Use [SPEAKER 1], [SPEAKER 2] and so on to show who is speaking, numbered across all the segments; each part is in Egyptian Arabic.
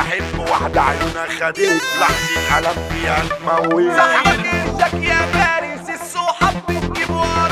[SPEAKER 1] بحب واحدة عيونها خدت لحظة قلم فيها تموت
[SPEAKER 2] صاحبك انتك يا فارس السوحة بتجيب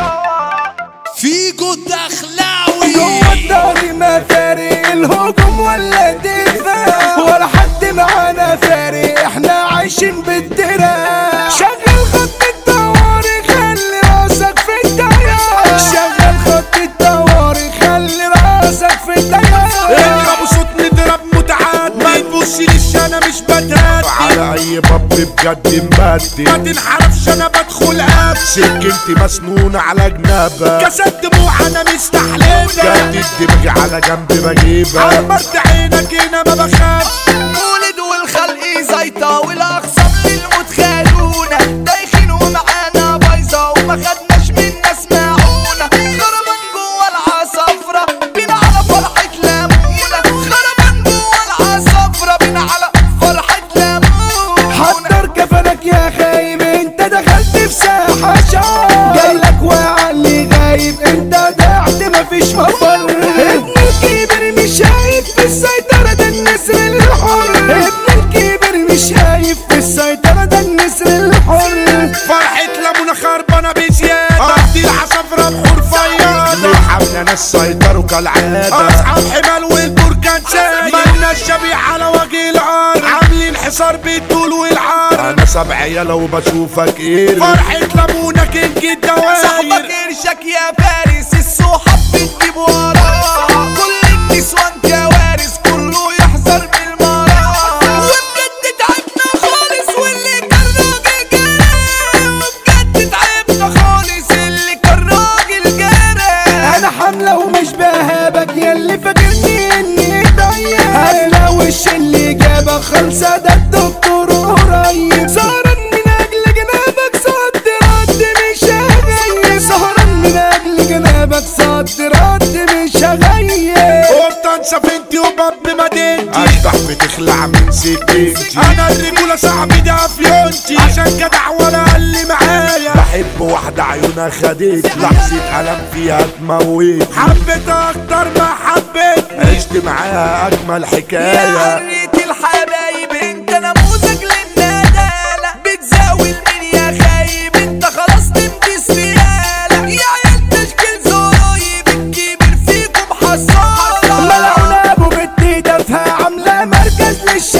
[SPEAKER 2] وراه
[SPEAKER 3] فيجو الدخلاوي
[SPEAKER 4] جوه الدوري ما فارق الهجوم ولا الدفاع ولا حد معانا فارق احنا عايشين بالدراع شغل خط الطوارئ خلي راسك في التيار شغل خط الطوارئ خلي راسك في التيار
[SPEAKER 5] اضرب صوت نضرب متعاد ما تبصليش انا مش بتهدي
[SPEAKER 1] على اي باب بجد
[SPEAKER 5] ما
[SPEAKER 1] مبدي
[SPEAKER 5] تنحرفش انا بدخل اب
[SPEAKER 1] سكنتي مسنونة على جنابك
[SPEAKER 5] كسرت دموع انا مستحلفها
[SPEAKER 1] جدد دماغي على جنب بجيبك
[SPEAKER 5] عمرت عينك هنا ما بخافش
[SPEAKER 2] مولد والخلق زيطة والأقسام للموت خالونا دايخين ومعانا بايظة وما خدناش من ناس معونة خربان جوا العصافرة بينا على فرحة لمونة خربان جوا العصافرة بينا على فرحة لمونة
[SPEAKER 4] حضر كفنك يا خايب انت دخلت في ساحة شعر جايلك وعلي غايب انت ضعت مفيش مفر ابن الكبير مش شايف في السيطرة ده النسر الحر ابن الكبير مش شايف في السيطرة ده النسر الحر
[SPEAKER 5] فرحة لمونة خربانة بزيادة ارضي العصافرة بحور فياضة
[SPEAKER 1] حاملة ناس سيطروا كالعادة
[SPEAKER 5] اصحاب حمال والبركان سايق مالنا الشبيع على وجه الارض عاملين حصار بالطول والعرض
[SPEAKER 1] انا سبع عيال وبشوفك ايه
[SPEAKER 5] فرحة لمونة كينج
[SPEAKER 2] صاحبك
[SPEAKER 5] الدواير
[SPEAKER 2] قرشك يا فارس السوحة بتجيب وراه كل النسوان كوارث كله يحذر بالمراه وبجد تعبنا خالص واللي كان راجل جرى وبجد تعبنا خالص اللي كان راجل جرى
[SPEAKER 4] انا حاملة ومش بهابك ياللي فاكرني اني ضيق انا وش اللي جابك خلصة ده الدكتور قريب سهران من اجل جنابك صد رد مش هغيب سهران من اجل جنابك صد رد مش هغيب
[SPEAKER 5] وبطن سفينتي وباب مدينتي
[SPEAKER 1] اشبح بتخلع من سكتي
[SPEAKER 5] انا الرجولة صاحبي ده فيونتي عشان جدع ولا اللي معايا
[SPEAKER 1] بحب واحدة عيونها خدت لحظة قلم فيها تموت
[SPEAKER 5] حبيت اكتر ما حبيت
[SPEAKER 1] عشت معاها اجمل
[SPEAKER 2] يا
[SPEAKER 1] حكاية
[SPEAKER 2] حرية الحبايب انت نموذج للندالة بتزاول مين يا خايب انت خلاص تمكس ريالة يا عيال تشكيل زرايب الكبير فيكم حصالة
[SPEAKER 4] ملعونة ابو بنتي دفها عاملة مركز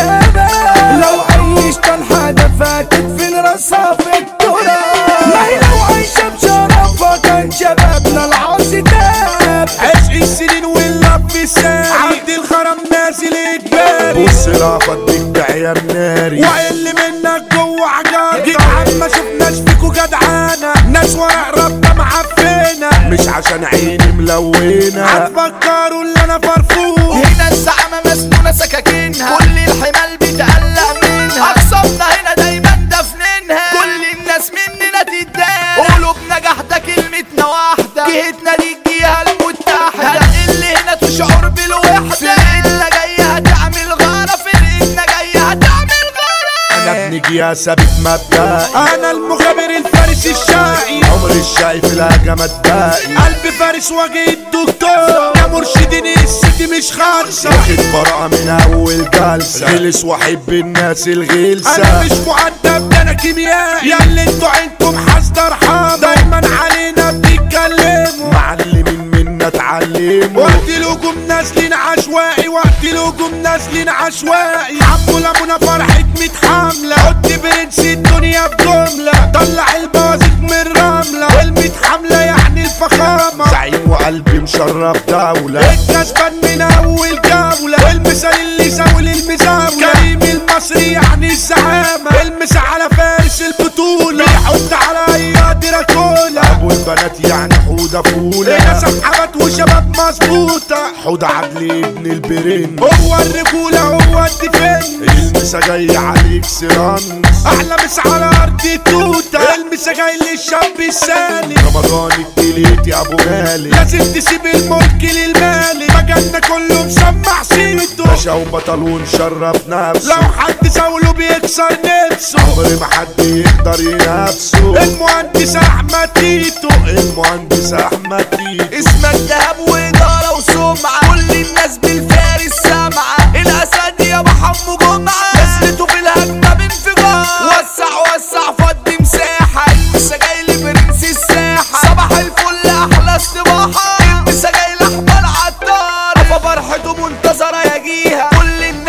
[SPEAKER 4] للشباب لو عيشت حدا فاتت في راسها في التراب ما هي لو عايشة بشرفها كان شبابنا العاصي تاب
[SPEAKER 5] عشق السنين واللف الساري عبد الخرم نازل اجباري
[SPEAKER 1] بص لا فضيك بعيال ناري
[SPEAKER 5] وقل منك جوه عجار جدعان ما شفناش فيكو جدعانة ناس ورق ربنا معفنة
[SPEAKER 1] مش عشان عيني ملونة
[SPEAKER 5] هتفكروا اللي انا فرفوق
[SPEAKER 2] هنا الزعامة مسنونة سكاكينها كل الحمال بتقلق منها أقسامنا هنا دايما دفنينها كل الناس مننا تتضايق قلوبنا جحدة كلمتنا واحدة جهتنا دي الجهة المتحدة هتقل هنا تشعر بالوحدة فرقتنا جاية هتعمل غارة فرقتنا جاية هتعمل غارة
[SPEAKER 1] انا ابن جيا ثابت مبدئي
[SPEAKER 5] انا المخابر الفارس الشاعي
[SPEAKER 1] عمر الشايف الهجمة الدائي
[SPEAKER 5] قلب فارس وجه الدكتور يا مرشدين السيتي مش خالصة
[SPEAKER 1] واخد براءة من أول جلسة غلس وأحب الناس
[SPEAKER 5] انا
[SPEAKER 1] الغلسة
[SPEAKER 5] مش مؤدب ده انا كيميائي يا اللي انتوا عينكم حصدر حام دايما علينا بتتكلموا
[SPEAKER 1] معلمين منا اتعلموا
[SPEAKER 5] وقت الهجوم نازلين عشوائي وقت الهجوم نازلين عشوائي عمو لمونا فرحة ميت حملة حط برنس الدنيا بجملة طلع البازك من الرملة والميت حملة يعني الفخامة
[SPEAKER 1] زعيم وقلبي مشرف دولة
[SPEAKER 5] الكسبان من اول جولة والمثال اللي زاول المزاولة كريم المصري يعني الزعامة المس على فارس البطولة بيحط على اي دراكولا
[SPEAKER 1] أبو البنات يعني حودة فولة
[SPEAKER 5] هنا سحبت وشباب مظبوطة
[SPEAKER 1] حودة عدلي ابن البرين
[SPEAKER 5] هو الرجولة هو الدفن
[SPEAKER 1] المسا جاي عليك سيران
[SPEAKER 5] احلى مس على ارض التوتة المسا جاي للشاب السالي
[SPEAKER 1] رمضان التليت يا أبو مالي
[SPEAKER 5] لازم تسيب الملك للمالي مجالنا كله مسمع سيرته
[SPEAKER 1] باشا وبطل ونشرف
[SPEAKER 5] لو
[SPEAKER 1] نفسه
[SPEAKER 5] حد زاوله بيكسر نفسه
[SPEAKER 1] عمري ما حد يقدر ينافسه
[SPEAKER 5] المهندس احمد تيتو
[SPEAKER 1] المهندس أحمد تيتو
[SPEAKER 2] اسمك ذهب وإدارة وسمعة كل الناس بالفارس سامعة الأسد يا محمد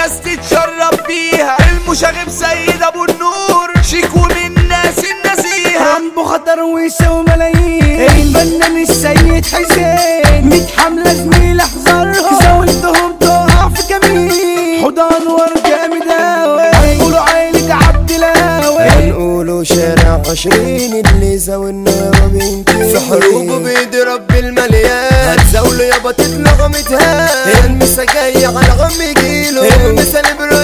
[SPEAKER 2] الناس تتشرب بيها المشاغب سيد ابو النور شيك ومن ناس النزيهة
[SPEAKER 4] رامبو خطر ويساوي ملايين الفنان السيد حسين ميت حملة زميل احذرها زاولتهم تقع في كمين حضان ورجة مداوي هنقولوا عيلة عبد لاوي
[SPEAKER 6] هنقولوا شارع عشرين اللي زاولنا وبنتين في حروبه بيضرب بالمليان هتزاوله يابا تتنغمتها المسا جاي على غم جيله المثل